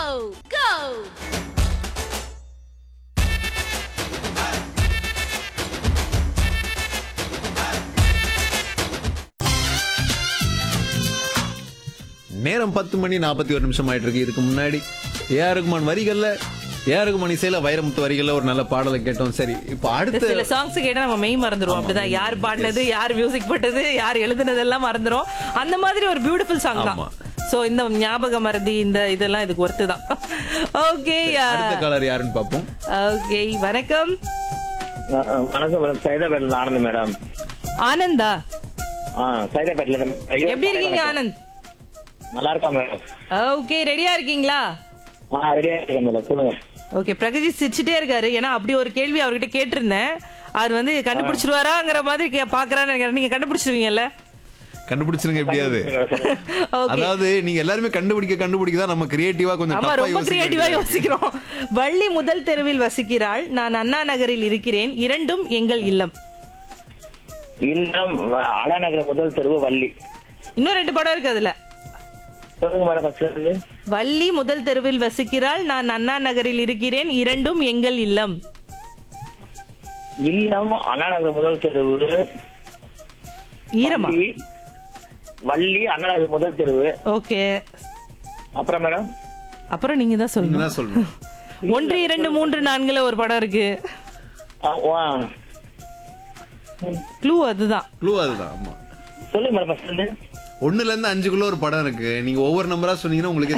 go! நேரம் பத்து மணி நாற்பத்தி ஒரு நிமிஷம் ஆயிட்டு இருக்கு இதுக்கு முன்னாடி ஏஆர் ரகுமான் வரிகள்ல ஏஆர் ரகுமான் இசையில வைரமுத்து வரிகள்ல ஒரு நல்ல பாடலை கேட்டோம் சரி இப்போ அடுத்து சில சாங்ஸ் கேட்டா நம்ம மெய் மறந்துரும் அப்படிதான் யார் பாடினது யார் மியூசிக் போட்டது யார் எழுதுனது எல்லாம் மறந்துரும் அந்த மாதிரி ஒரு பியூட்டிஃபுல் சாங் தான் ஆமா. சோ இந்த ஞாபக மறதி இந்த இதெல்லாம் இதுக்கு ஒர்த்து தான் ஓகே அடுத்த காலர் யாருன்னு பார்ப்போம் ஓகே வணக்கம் அஹ் அஹ் வணக்கம் மேடம் சைதாபேட்ல ஆனந்த் மேடம் ஆனந்தா ஆ சைதாபேட்ல இருந்து- ஐயோ, எப்படி இருக்கீங்க ஆனந்த் நல்லா இருக்கா மேடம் ஓகே ரெடியா இருக்கீங்களா ஆ ரெடியா இருக்கேன் மேடம் சொல்லுங்க ஓகே பிரகதி சிரிச்சுட்டே இருக்காரு ஏன்னா அப்படி ஒரு கேள்வி அவர்கிட்ட கேட்டிருந்தேன் அவர் வந்து கண்டுபிடிச்சிருவாராங்கிற மாதிரி கே- பாக்குறான்னு நினைக்கிறேன் நீங்க கண்டுபிடிச்சிருவீங்கல்ல கண்டுபிடிச்சிருங்க எப்படியாவது ஓகே அதாவது நீங்க எல்லாருமே கண்டுபிடிக்க கண்டுபிடிக்க தான் நம்ம கிரியேட்டிவா கொஞ்சம் ஆமா tough ஆ ரொம்ப யோசிக்க கிரியேட்டிவா வேண்டியது. யோசிக்கிறோம் வள்ளி முதல் தெருவில் வசிக்கிறாள் நான் அண்ணா நகரில் இருக்கிறேன் இரண்டும் எங்கள் இல்லம் இன்னும் அண்ணாநகர் முதல் தெருவு வள்ளி இன்னும் ரெண்டு படம் இருக்கு அதுல சொல்லுங்க மேடம் first இருந்து. வள்ளி முதல் தெருவில் வசிக்கிறாள் நான் அண்ணா நகரில் இருக்கிறேன் இரண்டும் எங்கள் இல்லம் இன்னும் அண்ணாநகர் முதல் தெருவு ஈரமா வள்ளி, வள்ளி அண்ணாநகர் முதல் தெருவு ஓகே அப்புறம் மேடம் அப்புறம் நீங்க தான் நீங்க சொல்லணும் தான் சொல்லணும் ஒன்று இரண்டு மூன்று நான்குல ஒரு படம் இருக்கு ஆ, வா. க்ளூ அதுதான் க்ளூ அதுதான் ஆமா சொல்லுங்க மேடம் first இருந்து. ஒண்ணுல இருந்து அஞ்சுக்குள்ள ஒரு படம் இருக்கு நீங்க ஒவ்வொரு நம்பரா சொன்னீங்கன்னா உங்களுக்கு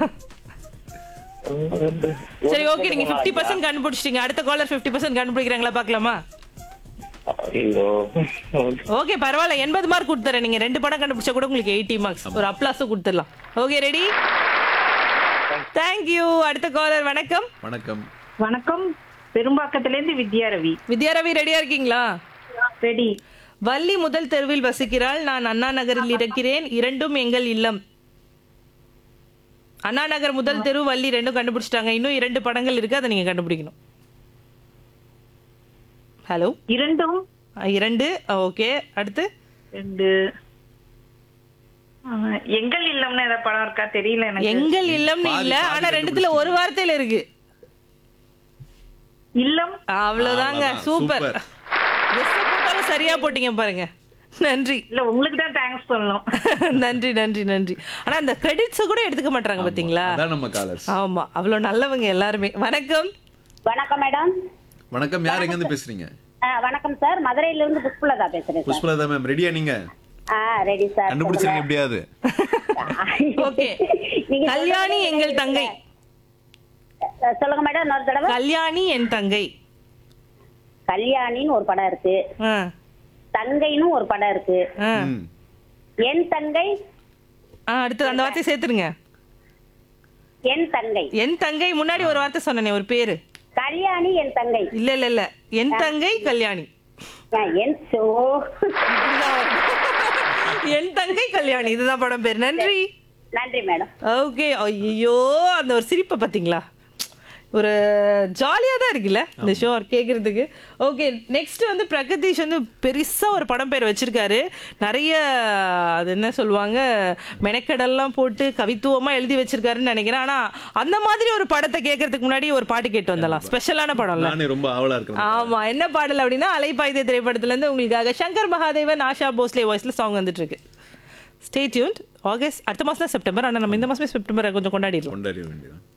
ஒன்று, ரெண்டு, சரி ஓகே நீங்க 50% பர்சன்ட் கண்டுபிடிச்சிட்டீங்க அடுத்த காலர் 50% பர்சன்ட் கண்டுபிடிக்கிறாங்களா பாக்கலாமா ஐயோ ஓகே பரவாயில்ல எண்பது மார்க் கொடுத்துறேன் நீங்க ரெண்டு படம் கண்டுபிடிச்சா கூட உங்களுக்கு எயிட்டி மார்க்ஸ் ஒரு அப்ளாஸும் கொடுத்துடலாம் ஓகே ரெடி தேங்க்யூ அடுத்த காலர் வணக்கம் வணக்கம் வணக்கம் பெரும்பாக்கத்திலேருந்து வித்யா ரவி வித்யா ரவி ரெடியா இருக்கீங்களா ரெடி வள்ளி முதல் தெருவில் வசிக்கிறாள் நான் அண்ணா நகரில் இருக்கிறேன் இரண்டும் எங்கள் இல்லம் அண்ணா நகர் முதல் தெரு வள்ளி ரெண்டும் கண்டுபிடிச்சிட்டாங்க இன்னும் இரண்டு படங்கள் இருக்கு அதை நீங்க கண்டுபிடிக்கணும் ஹலோ இரண்டும் இரண்டு ஓகே அடுத்து ரெண்டு ஆ, எங்கள் இல்லம்னு ஏதாவது படம் இருக்கா தெரியல எனக்கு எங்கள் இல்லம்னு பாதி, இல்ல பாதி ஆனா ரெண்டுத்துல ஒரு வார்த்தையில இருக்கு இல்லம் அவ்வளவுதாங்க அவ்வளவுதான், சூப்பர் சூப்பர். Guess போட்டாலும் சரியா போட்டீங்க பாருங்க நன்றி இல்ல உங்களுக்கு தான் தேங்க்ஸ் சொல்லணும் நன்றி நன்றி நன்றி ஆனா அந்த கிரெடிட்ஸ் கூட எடுத்துக்க மாட்டாங்க பாத்தீங்களா அதான் நம்ம காலர்ஸ் ஆமா அவ்வளவு நல்லவங்க எல்லாருமே வணக்கம் வணக்கம் மேடம் வணக்கம் யார் எங்க இருந்து பேசுறீங்க ஆ, வணக்கம் சார் மதுரையில இருந்து புஷ்பலதா பேசுறேன் சார் புஷ்பலதா மேம் ரெடியா நீங்க ஆ ரெடி சார் கண்டுபிடிச்சிருங்க எப்படியாவது ஓகே நீங்க கல்யாணி எங்கள் தங்கை சொல்லுங்க. சொல்லுங்க மேடம் இன்னொரு தடவை கல்யாணி என் தங்கை கல்யாணின்னு ஒரு படம் இருக்கு ஆ, தங்கைன்னு ஒரு படம் இருக்கு ஆ. ம். என் தங்கை ஆ, அடுத்து அந்த வார்த்தை சேர்த்துருங்க என் தங்கை என் தங்கை முன்னாடி ஒரு வார்த்தை சொன்னனே ஒரு பேரு கல்யாணி என் தங்கை இல்ல இல்ல இல்ல என் தங்கை கல்யாணி ஆ, என் சோ இப்படிதான் வரும். என் தங்கை கல்யாணி இதுதான் படம் பேர் நன்றி நன்றி மேடம் ஓகே ஐயோ அந்த ஒரு சிரிப்பை பாத்தீங்களா ஒரு ஜாலியாக தான் இருக்குல்ல இந்த ஷோ கேட்குறதுக்கு ஓகே நெக்ஸ்ட் வந்து பிரகதீஷ் வந்து பெருசாக ஒரு படம் பேர் வச்சிருக்காரு நிறைய அது என்ன சொல்லுவாங்க மெனக்கடெல்லாம் போட்டு கவித்துவமாக எழுதி வச்சிருக்காருன்னு நினைக்கிறேன் ஆனால் அந்த மாதிரி ஒரு படத்தை கேட்கறதுக்கு முன்னாடி ஒரு பாட்டு கேட்டு வந்துடலாம் ஸ்பெஷலான படம்ல நானே ரொம்ப ஆவலா இருக்கிறேன் ஆமா என்ன பாடல் அப்படின்னா அலைப்பாய்தே திரைப்படத்துல இருந்து உங்களுக்காக சங்கர் மகாதேவன் ஆஷா போஸ்லே வாய்ஸ்ல சாங் வந்துட்டு இருக்கு ஸ்டே டியூன்ட் ஆகஸ்ட் அடுத்த மாசம் தான் செப்டம்பர் ஆனா நம்ம இந்த மாசமே செப்டம்பரை கொஞ்சம் கொண்டாடிடுவோம் கொண்டாட வேண்டியது